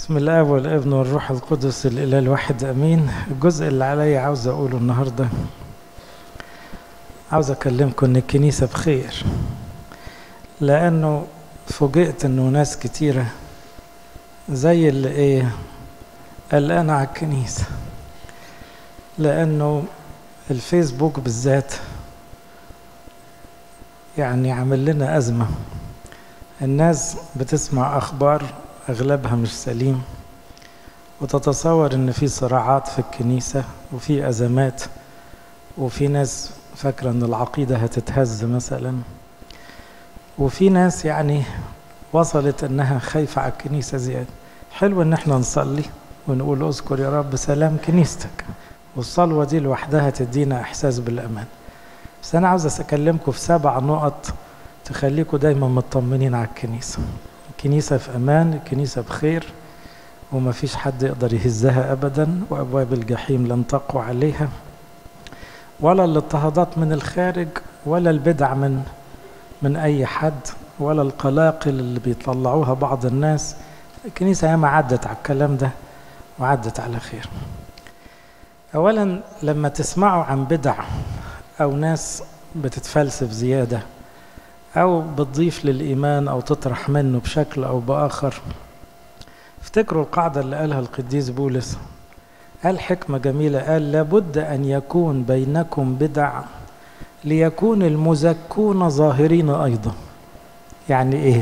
بسم الله والابن والروح القدس الاله الواحد امين الجزء اللي عليا عاوز اقوله النهارده عاوز اكلمكم ان الكنيسه بخير لانه فوجئت انه ناس كتيره زي اللي ايه قلقانه على الكنيسه لانه الفيسبوك بالذات يعني عامل لنا ازمه الناس بتسمع اخبار اغلبها مش سليم وتتصور ان في صراعات في الكنيسه وفي ازمات وفي ناس فاكره ان العقيده هتتهز مثلا وفي ناس يعني وصلت انها خايفه على الكنيسه زياده حلو ان احنا نصلي ونقول اذكر يا رب سلام كنيستك والصلوه دي لوحدها تدينا احساس بالامان بس انا عاوز اكلمكم في سبع نقط تخليكم دايما مطمنين على الكنيسه الكنيسة في أمان الكنيسة بخير وما فيش حد يقدر يهزها أبدا وأبواب الجحيم لن تقوى عليها ولا الاضطهادات من الخارج ولا البدع من من أي حد ولا القلاقل اللي بيطلعوها بعض الناس الكنيسة ياما عدت على الكلام ده وعدت على خير أولا لما تسمعوا عن بدع أو ناس بتتفلسف زيادة أو بتضيف للإيمان أو تطرح منه بشكل أو بآخر افتكروا القاعدة اللي قالها القديس بولس قال حكمة جميلة قال لابد أن يكون بينكم بدع ليكون المزكون ظاهرين أيضا يعني إيه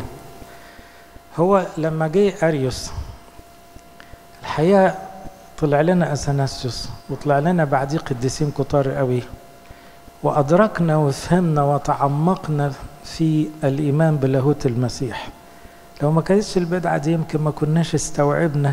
هو لما جه أريوس الحقيقة طلع لنا أثناسيوس وطلع لنا بعديه قديسين كتار قوي وأدركنا وفهمنا وتعمقنا في الإيمان بلاهوت المسيح لو ما كانتش البدعة دي يمكن ما كناش استوعبنا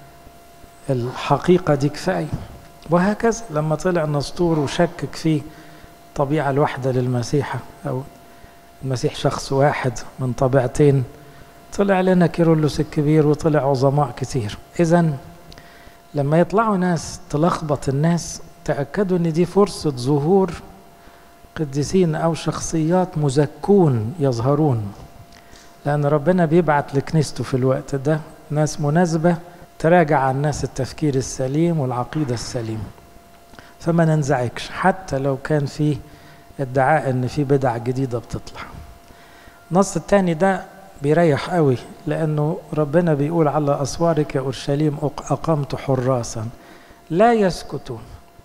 الحقيقة دي كفاية وهكذا لما طلع نسطور وشكك في طبيعة الواحدة للمسيح أو المسيح شخص واحد من طبيعتين طلع لنا كيرلس الكبير وطلع عظماء كتير إذا لما يطلعوا ناس تلخبط الناس تأكدوا إن دي فرصة ظهور قديسين أو شخصيات مزكون يظهرون لأن ربنا بيبعت لكنيسته في الوقت ده ناس مناسبة تراجع عن الناس التفكير السليم والعقيدة السليم فما ننزعجش حتى لو كان في ادعاء ان في بدع جديدة بتطلع النص التاني ده بيريح قوي لأنه ربنا بيقول على أسوارك يا أورشليم أقمت حراسا لا يسكتون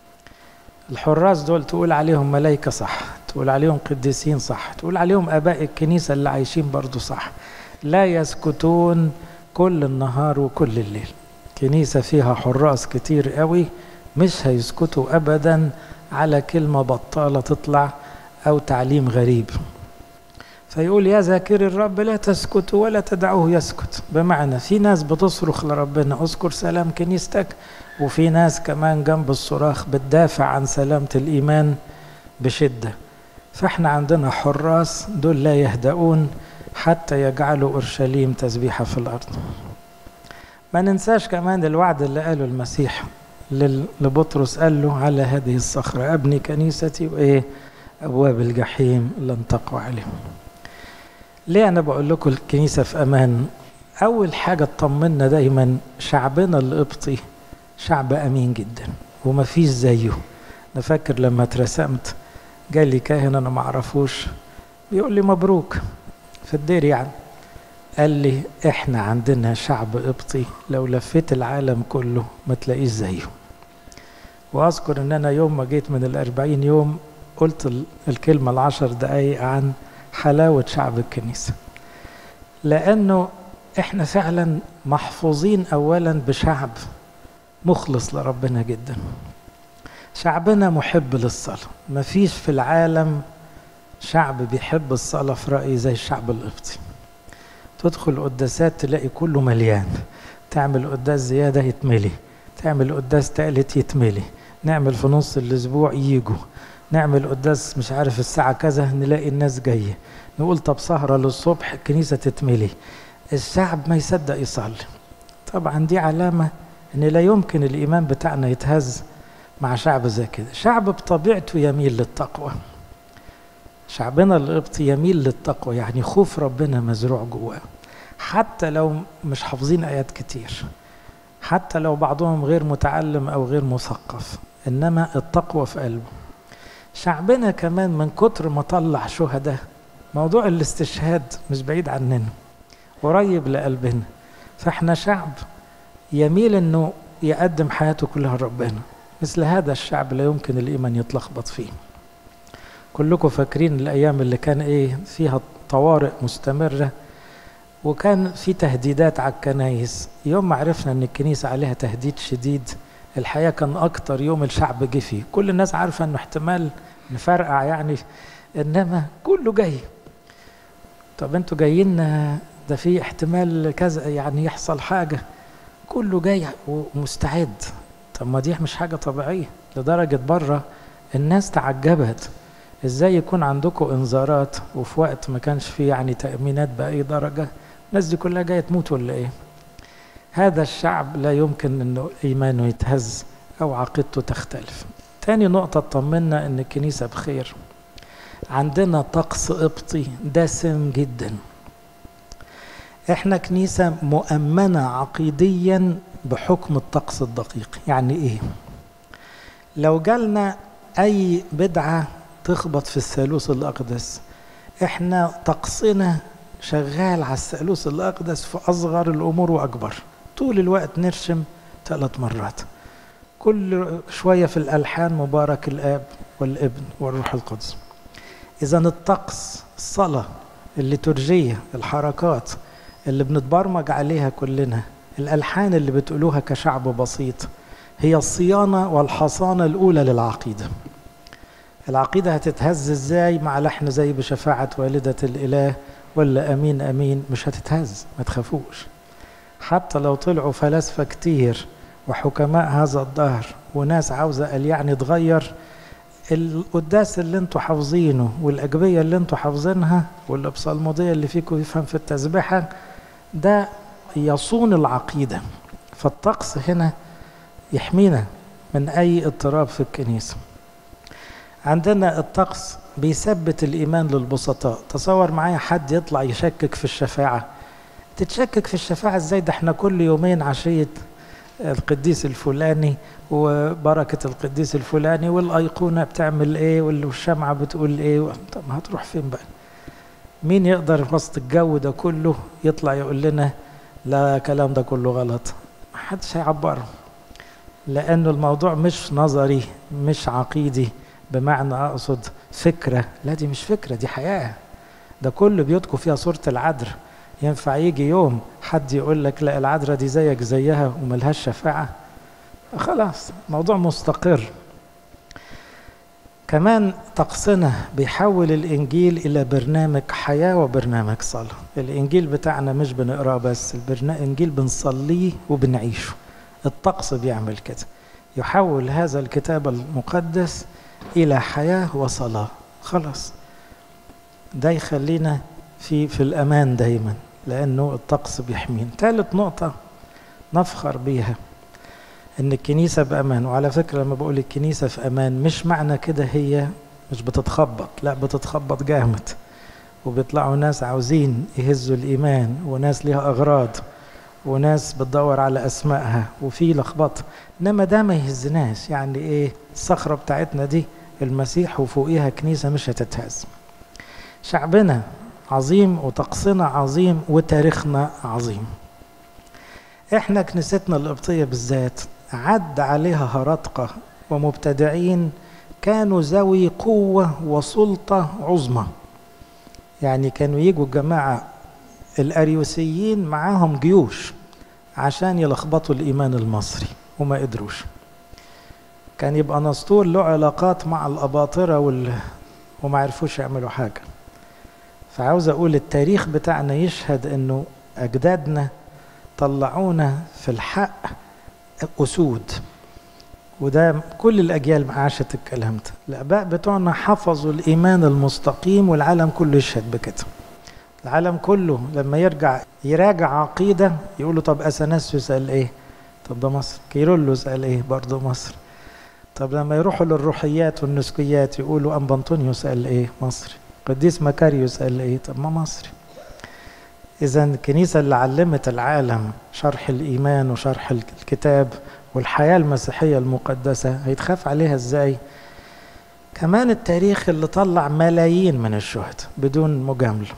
الحراس دول تقول عليهم ملايكة صح تقول عليهم قديسين صح تقول عليهم آباء الكنيسة اللي عايشين برضو صح لا يسكتون كل النهار وكل الليل كنيسة فيها حراس كتير قوي مش هيسكتوا أبدا على كلمة بطالة تطلع أو تعليم غريب فيقول يا ذاكر الرب لا تسكتوا ولا تدعوه يسكت بمعنى في ناس بتصرخ لربنا اذكر سلام كنيستك وفي ناس كمان جنب الصراخ بتدافع عن سلامة الإيمان بشدة فاحنا عندنا حراس دول لا يهدؤون حتى يجعلوا أورشليم تسبيحة في الأرض ما ننساش كمان الوعد اللي قاله المسيح لبطرس قال له على هذه الصخرة أبني كنيستي وإيه أبواب الجحيم لن تقوى عليهم ليه أنا بقول لكم الكنيسة في أمان أول حاجة اطمنا دايما شعبنا القبطي شعب أمين جدا وما فيش زيه أنا فاكر لما اترسمت جالي كاهن أنا معرفوش بيقول لي مبروك في الدير يعني قال لي احنا عندنا شعب قبطي لو لفيت العالم كله ما تلاقيش زيه واذكر ان انا يوم ما جيت من الاربعين يوم قلت الكلمة العشر دقايق عن حلاوة شعب الكنيسة لأنه احنا فعلا محفوظين أولا بشعب مخلص لربنا جدا شعبنا محب للصلاة مفيش في العالم شعب بيحب الصلاة في رأيي زي الشعب القبطي تدخل قداسات تلاقي كله مليان تعمل قداس زيادة يتملي تعمل قداس تالت يتملي نعمل في نص الأسبوع يجوا نعمل قداس مش عارف الساعة كذا نلاقي الناس جاية نقول طب سهرة للصبح الكنيسة تتملي الشعب ما يصدق يصلي طبعا دي علامة ان لا يمكن الايمان بتاعنا يتهز مع شعب زي كده شعب بطبيعته يميل للتقوى شعبنا القبطي يميل للتقوى يعني خوف ربنا مزروع جواه حتى لو مش حافظين ايات كتير حتى لو بعضهم غير متعلم أو غير مثقف إنما التقوى في قلبه شعبنا كمان من كتر ما طلع شهداء موضوع الاستشهاد مش بعيد عننا قريب لقلبنا فاحنا شعب يميل انه يقدم حياته كلها لربنا مثل هذا الشعب لا يمكن الايمان يتلخبط فيه كلكم فاكرين الايام اللي كان ايه فيها طوارئ مستمره وكان في تهديدات على الكنايس يوم ما عرفنا ان الكنيسه عليها تهديد شديد الحقيقه كان اكتر يوم الشعب جه فيه كل الناس عارفه انه احتمال نفرقع يعني انما كله جاي طب انتوا جايين ده في احتمال كذا يعني يحصل حاجه كله جاي ومستعد طب ما دي مش حاجه طبيعيه لدرجه بره الناس تعجبت ازاي يكون عندكم انذارات وفي وقت ما كانش فيه يعني تامينات باي درجه الناس دي كلها جايه تموت ولا ايه هذا الشعب لا يمكن انه ايمانه يتهز او عقيدته تختلف تاني نقطة طمنا ان الكنيسة بخير عندنا طقس قبطي دسم جدا احنا كنيسة مؤمنة عقيديا بحكم الطقس الدقيق يعني ايه لو جالنا اي بدعة تخبط في الثالوث الاقدس احنا طقسنا شغال على الثالوث الاقدس في اصغر الامور واكبر طول الوقت نرشم ثلاث مرات كل شويه في الالحان مبارك الاب والابن والروح القدس اذا الطقس الصلاه الليتورجيه الحركات اللي بنتبرمج عليها كلنا الالحان اللي بتقولوها كشعب بسيط هي الصيانه والحصانه الاولى للعقيده العقيده هتتهز ازاي مع لحن زي بشفاعه والده الاله ولا امين امين مش هتتهز ما تخافوش حتى لو طلعوا فلاسفه كتير وحكماء هذا الدهر وناس عاوزه قال يعني تغير القداس اللي انتوا حافظينه والاجبيه اللي انتوا حافظينها والابصالموديه اللي فيكم يفهم في التسبيحه ده يصون العقيده فالطقس هنا يحمينا من اي اضطراب في الكنيسه عندنا الطقس بيثبت الايمان للبسطاء تصور معايا حد يطلع يشكك في الشفاعه تتشكك في الشفاعه ازاي ده احنا كل يومين عشيه القديس الفلاني وبركة القديس الفلاني والأيقونة بتعمل إيه والشمعة بتقول إيه طب ما هتروح فين بقى مين يقدر وسط الجو ده كله يطلع يقول لنا لا كلام ده كله غلط ما حدش هيعبره لأنه الموضوع مش نظري مش عقيدي بمعنى أقصد فكرة لا دي مش فكرة دي حياة ده كل بيوتكم فيها صورة العذر ينفع يجي يوم حد يقول لك لا العذراء دي زيك زيها وملهاش شفاعة خلاص موضوع مستقر كمان طقسنا بيحول الإنجيل إلى برنامج حياة وبرنامج صلاة الإنجيل بتاعنا مش بنقراه بس الإنجيل بنصليه وبنعيشه الطقس بيعمل كده يحول هذا الكتاب المقدس إلى حياة وصلاة خلاص ده يخلينا في في الأمان دايما لأنه الطقس بيحمينا ثالث نقطة نفخر بيها إن الكنيسة بأمان وعلى فكرة لما بقول الكنيسة في أمان مش معنى كده هي مش بتتخبط لا بتتخبط جامد وبيطلعوا ناس عاوزين يهزوا الإيمان وناس ليها أغراض وناس بتدور على أسمائها وفي لخبطة إنما ده ما يهزناش يعني إيه الصخرة بتاعتنا دي المسيح وفوقيها كنيسة مش هتتهز شعبنا عظيم وطقسنا عظيم وتاريخنا عظيم احنا كنيستنا القبطية بالذات عد عليها هرطقة ومبتدعين كانوا ذوي قوة وسلطة عظمى يعني كانوا يجوا الجماعة الأريوسيين معاهم جيوش عشان يلخبطوا الإيمان المصري وما قدروش كان يبقى نسطور له علاقات مع الأباطرة وال... وما عرفوش يعملوا حاجة فعاوز أقول التاريخ بتاعنا يشهد أنه أجدادنا طلعونا في الحق أسود وده كل الأجيال عاشت الكلام ده الآباء بتوعنا حفظوا الإيمان المستقيم والعالم كله يشهد بكده العالم كله لما يرجع يراجع عقيدة يقولوا طب أثناسيوس قال إيه طب ده مصر كيرلس قال إيه برضه مصر طب لما يروحوا للروحيات والنسكيات يقولوا أنبا أنطونيوس قال إيه مصري قديس مكاريوس قال إيه طب ما مصري إذا الكنيسة اللي علمت العالم شرح الإيمان وشرح الكتاب والحياة المسيحية المقدسة هيتخاف عليها إزاي؟ كمان التاريخ اللي طلع ملايين من الشهداء بدون مجاملة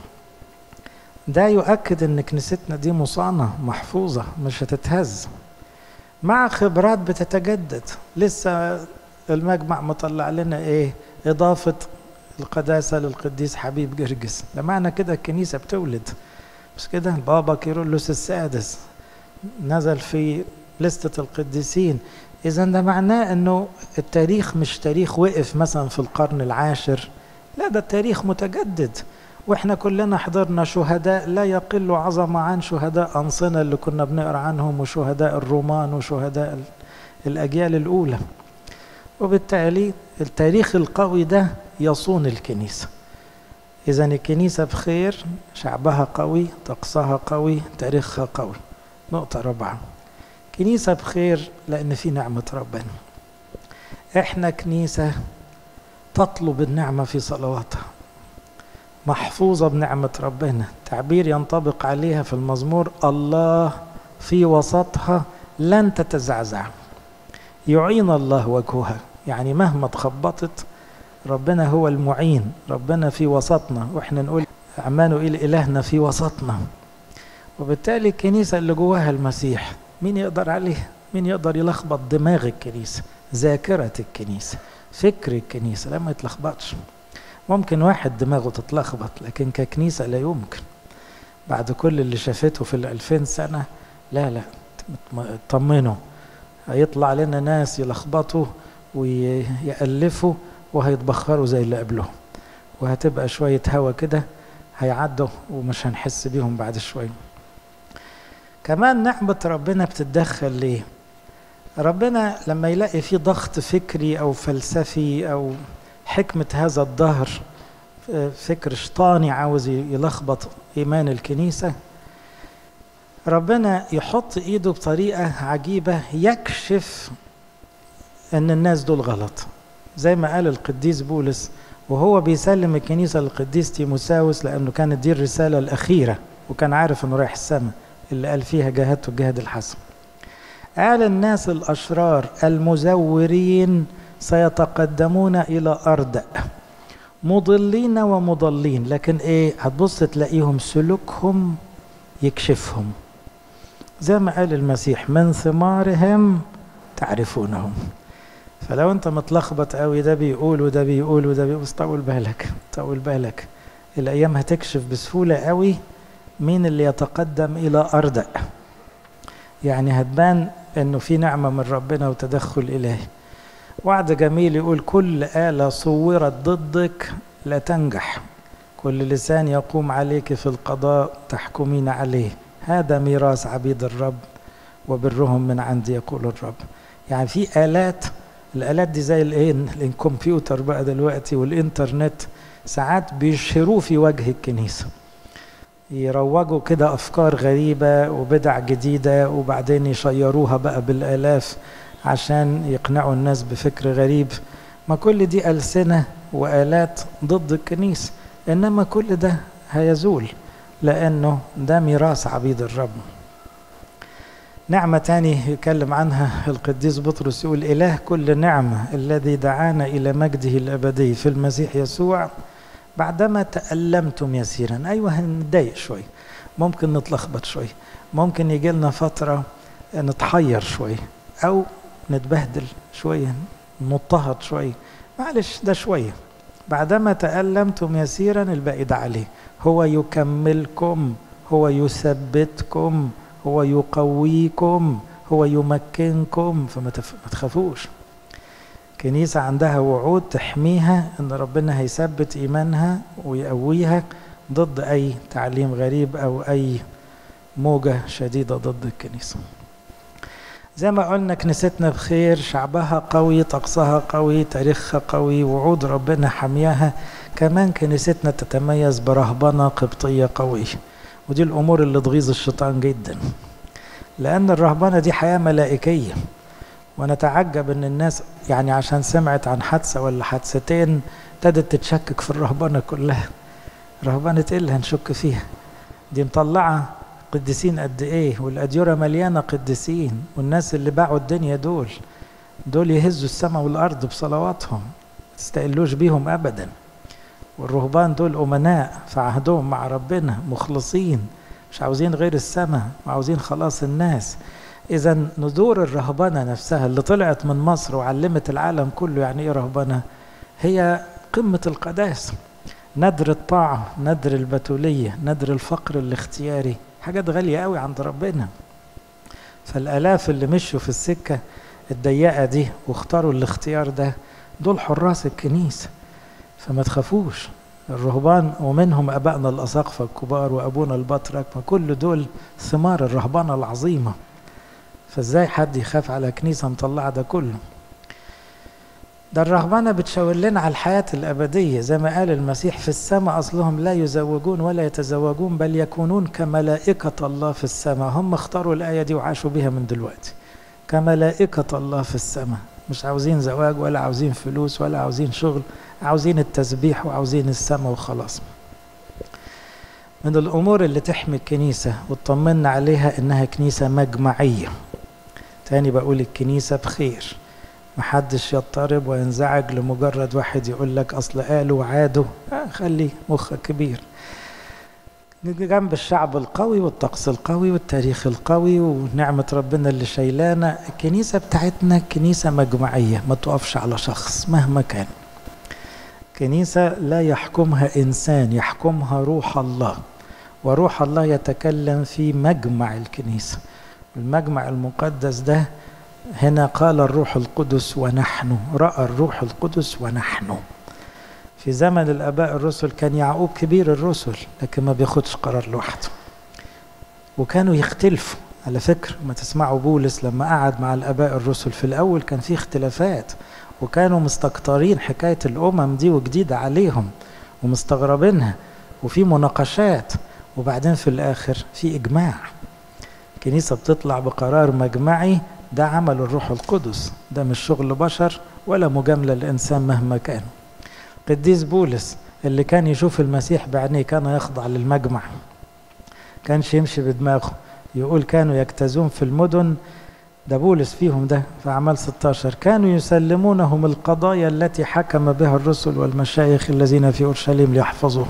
ده يؤكد ان كنيستنا دي مصانة محفوظة مش هتتهز مع خبرات بتتجدد لسه المجمع مطلع لنا ايه اضافة القداسة للقديس حبيب جرجس ده معنى كده الكنيسة بتولد مش كده البابا كيرلس السادس نزل في لستة القديسين إذا ده معناه أنه التاريخ مش تاريخ وقف مثلا في القرن العاشر لا ده التاريخ متجدد واحنا كلنا حضرنا شهداء لا يقل عظمة عن شهداء أنصنة اللي كنا بنقرأ عنهم وشهداء الرومان وشهداء الأجيال الأولى وبالتالي التاريخ القوي ده يصون الكنيسة إذا الكنيسة بخير شعبها قوي طقسها قوي تاريخها قوي نقطة رابعة كنيسة بخير لأن في نعمة ربنا إحنا كنيسة تطلب النعمة في صلواتها محفوظة بنعمة ربنا تعبير ينطبق عليها في المزمور الله في وسطها لن تتزعزع يعين الله وجهها يعني مهما تخبطت ربنا هو المعين ربنا في وسطنا واحنا نقول عمانو إلى إلهنا في وسطنا وبالتالي الكنيسة اللي جواها المسيح مين يقدر عليها مين يقدر يلخبط دماغ الكنيسة ذاكرة الكنيسة فكر الكنيسة لما يتلخبطش ممكن واحد دماغه تتلخبط لكن ككنيسة لا يمكن بعد كل اللي شافته في الألفين سنة لا لا اطمنوا هيطلع لنا ناس يلخبطوا ويألفوا وهيتبخروا زي اللي قبلهم وهتبقى شوية هوا كده هيعدوا ومش هنحس بيهم بعد شوية كمان نعمة ربنا بتتدخل ليه ربنا لما يلاقي في ضغط فكري أو فلسفي أو حكمة هذا الدهر فكر شيطاني عاوز يلخبط إيمان الكنيسة ربنا يحط إيده بطريقة عجيبة يكشف أن الناس دول غلط زي ما قال القديس بولس وهو بيسلم الكنيسة للقديس تيموساوس لأنه كانت دي الرسالة الأخيرة وكان عارف أنه رايح السماء اللي قال فيها جاهدت الجهاد الحسن قال الناس الأشرار المزورين سيتقدمون إلى أردأ مضلين ومضلين لكن إيه هتبص تلاقيهم سلوكهم يكشفهم زي ما قال المسيح من ثمارهم تعرفونهم فلو انت متلخبط قوي ده بيقول وده بيقول وده بيقول بس طول بالك طول بالك الايام هتكشف بسهوله قوي مين اللي يتقدم الى اردأ يعني هتبان انه في نعمه من ربنا وتدخل الهي وعد جميل يقول كل آلة صورت ضدك لا تنجح كل لسان يقوم عليك في القضاء تحكمين عليه هذا ميراث عبيد الرب وبرهم من عندي يقول الرب يعني في آلات الآلات دي زي الايه الكمبيوتر بقى دلوقتي والإنترنت ساعات بيشهروه في وجه الكنيسة يروجوا كده أفكار غريبة وبدع جديدة وبعدين يشيروها بقى بالآلاف عشان يقنعوا الناس بفكر غريب ما كل دي ألسنة وآلات ضد الكنيسة إنما كل ده هيزول لأنه ده ميراث عبيد الرب نعمة تاني يتكلم عنها القديس بطرس يقول إله كل نعمة الذي دعانا إلى مجده الأبدي في المسيح يسوع بعدما تألمتم يسيرا أيوة هنتضايق شوي ممكن نتلخبط شوي ممكن يجي لنا فترة نتحير شوي أو نتبهدل شوية نضطهد شوية معلش ده شوية بعدما تألمتم يسيرا الباقي ده عليه هو يكملكم هو يثبتكم هو يقويكم هو يمكنكم فما تخافوش كنيسة عندها وعود تحميها ان ربنا هيثبت ايمانها ويقويها ضد اي تعليم غريب او اي موجة شديدة ضد الكنيسة زي ما قلنا كنيستنا بخير شعبها قوي طقسها قوي تاريخها قوي وعود ربنا حمياها كمان كنيستنا تتميز برهبنة قبطية قوية ودي الأمور اللي تغيظ الشيطان جدا لأن الرهبنة دي حياة ملائكية ونتعجب ان الناس يعني عشان سمعت عن حادثة ولا حادثتين ابتدت تتشكك في الرهبنة كلها رهبنة ايه اللي هنشك فيها دي مطلعة قديسين قد ايه والأديرة مليانة قديسين والناس اللي باعوا الدنيا دول دول يهزوا السماء والأرض بصلواتهم تستقلوش بيهم أبدا والرهبان دول أمناء في عهدهم مع ربنا مخلصين مش عاوزين غير السماء وعاوزين خلاص الناس إذا ندور الرهبنة نفسها اللي طلعت من مصر وعلمت العالم كله يعني إيه رهبنة هي قمة القداسة ندر الطاعة ندر البتولية ندر الفقر الاختياري حاجات غالية قوي عند ربنا فالآلاف اللي مشوا في السكة الضيقة دي واختاروا الاختيار ده دول حراس الكنيسة فما تخافوش الرهبان ومنهم أبائنا الأساقفة الكبار وأبونا البطرك ما كل دول ثمار الرهبانة العظيمة فازاي حد يخاف على كنيسة مطلعة ده كله ده الرهبنة بتشاور لنا على الحياة الأبدية زي ما قال المسيح في السماء أصلهم لا يزوجون ولا يتزوجون بل يكونون كملائكة الله في السماء هم اختاروا الآية دي وعاشوا بها من دلوقتي كملائكة الله في السماء مش عاوزين زواج ولا عاوزين فلوس ولا عاوزين شغل عاوزين التسبيح وعاوزين السماء وخلاص من الأمور اللي تحمي الكنيسة وتطمنا عليها إنها كنيسة مجمعية تاني بقول الكنيسة بخير محدش يضطرب وينزعج لمجرد واحد يقول لك أصل قالوا وعادوا آه خلي مخك كبير جنب الشعب القوي والطقس القوي والتاريخ القوي ونعمة ربنا اللي شايلانا الكنيسة بتاعتنا كنيسة مجمعية ما تقفش على شخص مهما كان كنيسة لا يحكمها إنسان يحكمها روح الله وروح الله يتكلم في مجمع الكنيسة المجمع المقدس ده هنا قال الروح القدس ونحن رأى الروح القدس ونحن في زمن الآباء الرسل كان يعقوب كبير الرسل لكن ما بياخدش قرار لوحده وكانوا يختلفوا على فكرة ما تسمعوا بولس لما قعد مع الآباء الرسل في الأول كان في اختلافات وكانوا مستكترين حكاية الأمم دي وجديدة عليهم ومستغربينها وفي مناقشات وبعدين في الآخر في إجماع الكنيسة بتطلع بقرار مجمعي ده عمل الروح القدس ده مش شغل بشر ولا مجاملة لإنسان مهما كان قديس بولس اللي كان يشوف المسيح بعينيه كان يخضع للمجمع كانش يمشي بدماغه يقول كانوا يجتازون في المدن ده بولس فيهم ده في أعمال 16 كانوا يسلمونهم القضايا التي حكم بها الرسل والمشايخ الذين في أورشليم ليحفظوه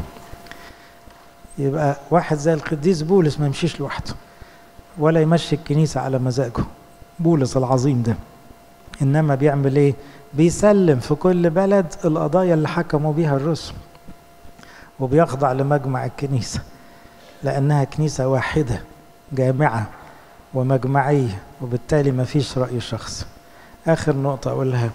يبقى واحد زي القديس بولس ما يمشيش لوحده ولا يمشي الكنيسة على مزاجه بولس العظيم ده إنما بيعمل إيه بيسلم في كل بلد القضايا اللي حكموا بيها الرسل وبيخضع لمجمع الكنيسة لأنها كنيسة واحدة جامعة ومجمعية وبالتالي ما فيش رأي شخص آخر نقطة أقولها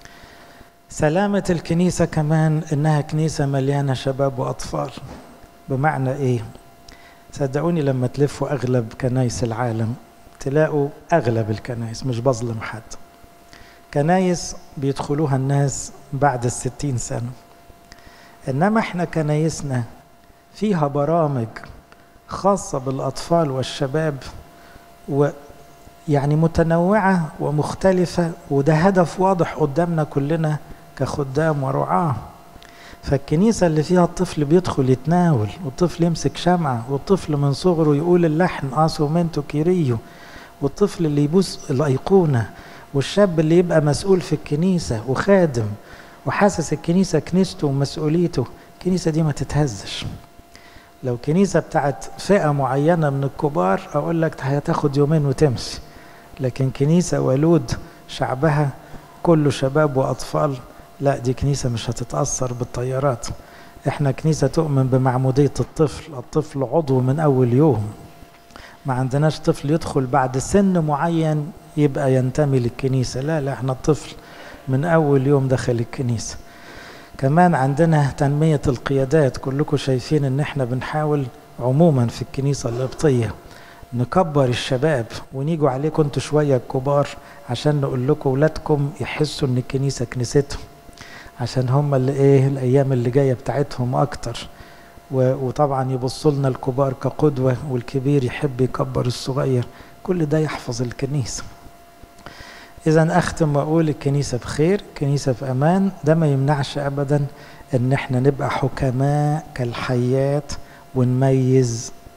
سلامة الكنيسة كمان إنها كنيسة مليانة شباب وأطفال بمعنى إيه؟ صدقوني لما تلفوا أغلب كنايس العالم تلاقوا أغلب الكنايس مش بظلم حد كنايس بيدخلوها الناس بعد الستين سنة إنما إحنا كنايسنا فيها برامج خاصة بالأطفال والشباب ويعني متنوعة ومختلفة وده هدف واضح قدامنا كلنا كخدام ورعاة فالكنيسة اللي فيها الطفل بيدخل يتناول والطفل يمسك شمعة والطفل من صغره يقول اللحن آسو منتو كيريو والطفل اللي يبوس الأيقونة والشاب اللي يبقى مسؤول في الكنيسة وخادم وحاسس الكنيسة كنيسته ومسؤوليته الكنيسة دي ما تتهزش لو كنيسة بتاعت فئة معينة من الكبار أقول لك هتاخد يومين وتمشي لكن كنيسة ولود شعبها كله شباب وأطفال لا دي كنيسة مش هتتأثر بالطيارات احنا كنيسة تؤمن بمعمودية الطفل الطفل عضو من أول يوم ما عندناش طفل يدخل بعد سن معين يبقى ينتمي للكنيسة لا لا احنا الطفل من أول يوم دخل الكنيسة كمان عندنا تنمية القيادات كلكم شايفين ان احنا بنحاول عموما في الكنيسة القبطية نكبر الشباب ونيجوا عليكم انتوا شوية الكبار عشان نقول لكم ولادكم يحسوا ان الكنيسة كنيستهم عشان هم اللي ايه الايام اللي جاية بتاعتهم اكتر وطبعا يبصوا لنا الكبار كقدوة والكبير يحب يكبر الصغير كل ده يحفظ الكنيسة إذا أختم وأقول الكنيسة بخير الكنيسة في أمان ده ما يمنعش أبدا إن إحنا نبقى حكماء كالحيات ونميز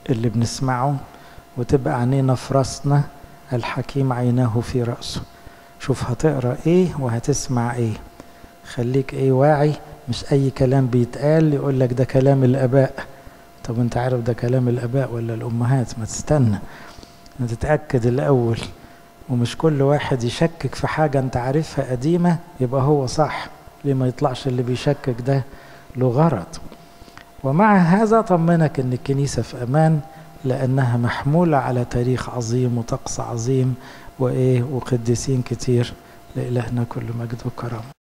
اللي بنسمعه وتبقى عينينا في راسنا الحكيم عيناه في رأسه شوف هتقرا ايه وهتسمع ايه خليك ايه واعي مش اي كلام بيتقال يقول لك ده كلام الاباء طب انت عارف ده كلام الاباء ولا الامهات ما تستنى تتاكد الاول ومش كل واحد يشكك في حاجه انت عارفها قديمه يبقى هو صح ليه ما يطلعش اللي بيشكك ده له غرض ومع هذا طمنك ان الكنيسه في امان لانها محموله على تاريخ عظيم وطقس عظيم وايه وقديسين كتير لالهنا كل مجد وكرم